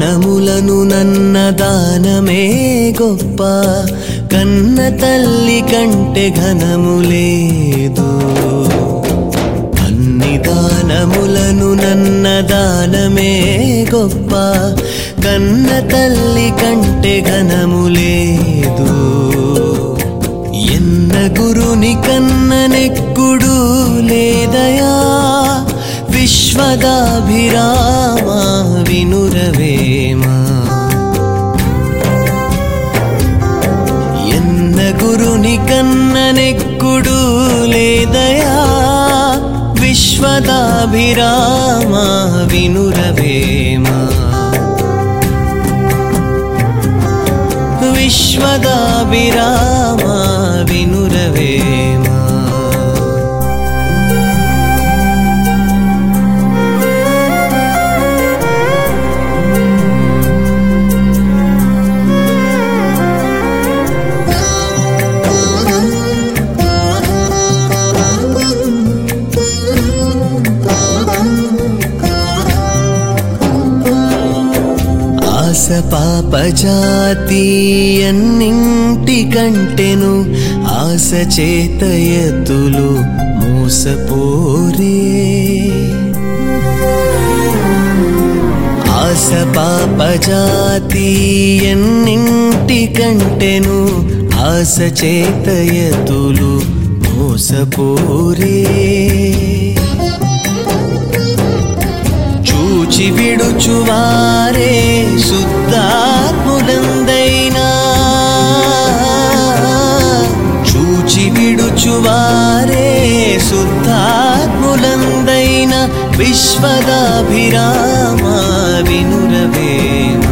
దానములను నన్న దానమే గొప్ప కన్న తల్లి కంటే ఘనము లేదు అన్ని దానములను నన్న దానమే గొప్ప కన్న తల్లి కంటే ఘనము లేదు ఎన్న గురుని కన్ననెక్కుడు లేదయా విశ్వదాభిరామ వినురవేమా ఎన్న గురుని కన్ననెక్కుడు లేదయా విశ్వదాభిరామ వినురవేమా విశ్వదాభిరామ వినురవేమా ఆస పాప జాతి అన్నింటి కంటెను ఆశ చేతయతులు మూసపోరే ఆస పాప జాతి ఎన్నింటి కంటెను ఆశ చేతయతులు మోసపోరే చూచి విడుచువారే శుద్ధాత్ములందైనా చూచి విడుచువారే శుద్ధాత్ములందైన విశ్వదాభిరామ వినురవేమ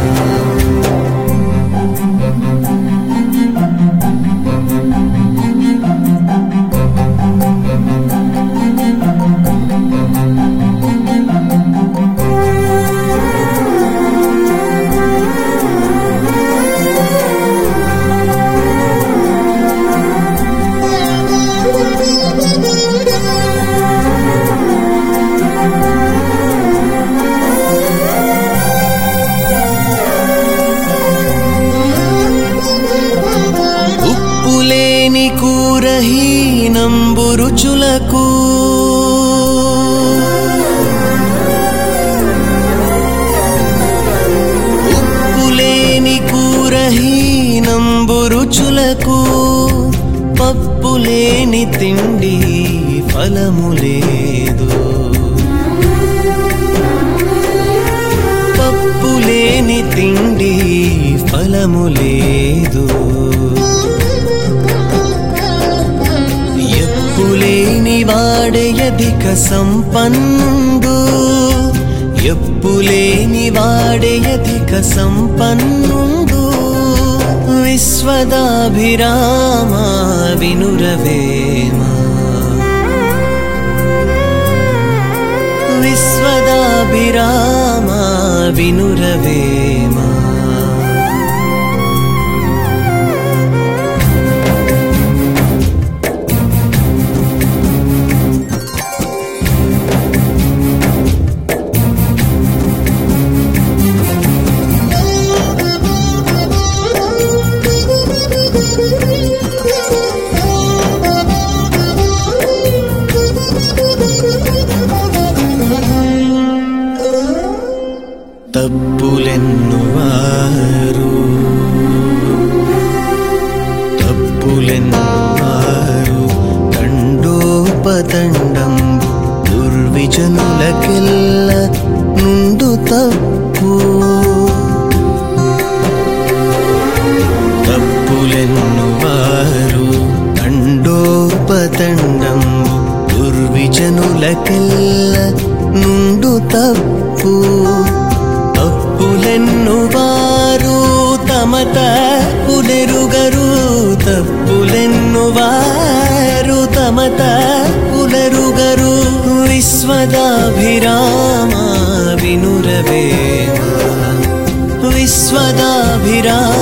ఉప్పులేని కూరహీనంబు రుచులకు ఉప్పులేని కూరహీనంబు రుచులకు పప్పులేని తిండి ఫలము లేదు పప్పులేని తిండి ఫలము లేదు ఎప్పులేని వాడయధిక సంపన్నుడు ఎప్పులేని వాడయధిక సంపన్నుడు విశ్వదాభిరామ వినురవేమా విశ్వదాభిరామ వినురవేమా తప్పులెన్నువారు తప్పులెన్నువారు తండోపతండం దుర్విజనులకెల్ల నుండు తప్పు తప్పులెన్నువారు తండోపతండం దుర్విజనులకెల్ల నుండు తప్పు తప్పులెన్నువారు తమ తప్పులెరుగరు తప్పులెన్నువారు తమ తప్పులెరుగరు విశ్వదాభిరామ వినురవేమ విశ్వదాభిరామ